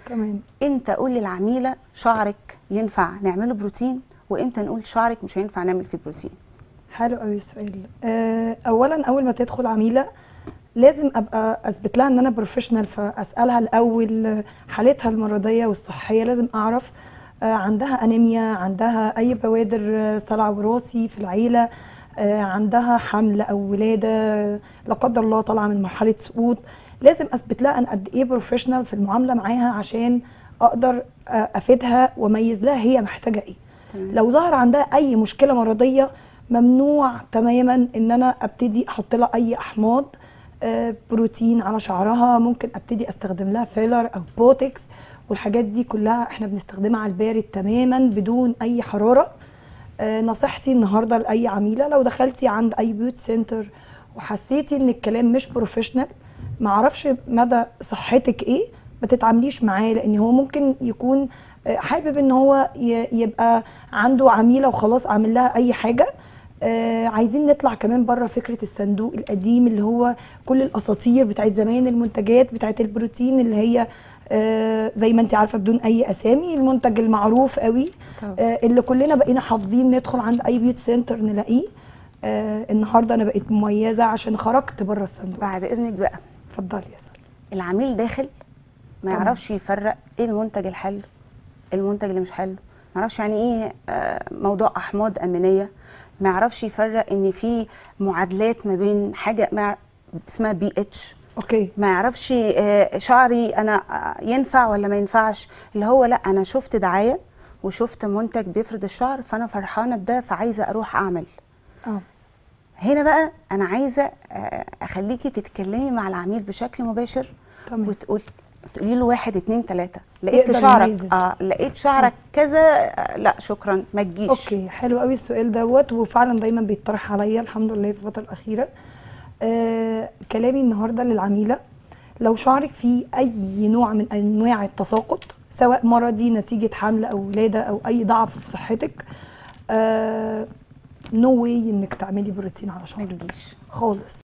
تمام امتى اقول للعميله شعرك ينفع نعمله بروتين وامتى نقول شعرك مش هينفع نعمل فيه بروتين حلو قوي السؤال آه، اولا اول ما تدخل عميله لازم ابقى اثبت لها ان انا بروفيشنال فاسالها الاول حالتها المرضيه والصحيه لازم اعرف آه، عندها انيميا عندها اي بوادر آه، صلع وراثي في العيله آه، عندها حمل او ولاده لا قدر الله طالعه من مرحله سقوط لازم اثبت لها انا قد ايه بروفيشنال في المعامله معاها عشان اقدر آه، افيدها واميز لها هي محتاجه ايه تمام. لو ظهر عندها اي مشكله مرضيه ممنوع تماما ان انا ابتدي احط لها اي احماض آه، بروتين على شعرها ممكن ابتدي استخدم لها فيلر او بوتكس والحاجات دي كلها احنا بنستخدمها على البارد تماما بدون اي حراره آه، نصيحتي النهارده لاي عميله لو دخلتي عند اي بيوت سنتر وحسيتي ان الكلام مش بروفيشنال معرفش مدى صحتك ايه ما تتعامليش معاه لان هو ممكن يكون آه، حابب ان هو ي- يبقى عنده عميله وخلاص عامل لها اي حاجه آه عايزين نطلع كمان بره فكره الصندوق القديم اللي هو كل الاساطير بتاعت زمان المنتجات بتاعت البروتين اللي هي آه زي ما انت عارفه بدون اي اسامي المنتج المعروف قوي طبعا. آه اللي كلنا بقينا حافظين ندخل عند اي بيوت سنتر نلاقيه آه النهارده انا بقيت مميزه عشان خرجت بره الصندوق بعد اذنك بقى اتفضلي يا سلمى العميل داخل ما تمام. يعرفش يفرق ايه المنتج الحلو المنتج اللي مش حلو ما يعرفش يعني ايه آه، موضوع احماض امينيه ما يعرفش يفرق ان في معادلات ما بين حاجه مع اسمها بي اتش اوكي ما يعرفش آه، شعري انا آه، ينفع ولا ما ينفعش اللي هو لا انا شفت دعايه وشفت منتج بيفرد الشعر فانا فرحانه بده فعايزه اروح اعمل اه هنا بقى انا عايزه آه، اخليكي تتكلمي مع العميل بشكل مباشر تمام وتقول تقولي له واحد اتنين تلاته لقيت في يقدر شعرك يميز إزاي. اه لقيت شعرك كذا آه لا شكرا ما تجيش اوكي حلو قوي السؤال دوت وفعلا دايما بيطرح عليا الحمد لله في الفتره الاخيره آه كلامي النهارده للعميله لو شعرك فيه اي نوع من انواع التساقط سواء مرضي نتيجه حمل او ولاده او اي ضعف في صحتك آه نو واي انك تعملي بروتين على ما شعرك تجيش خالص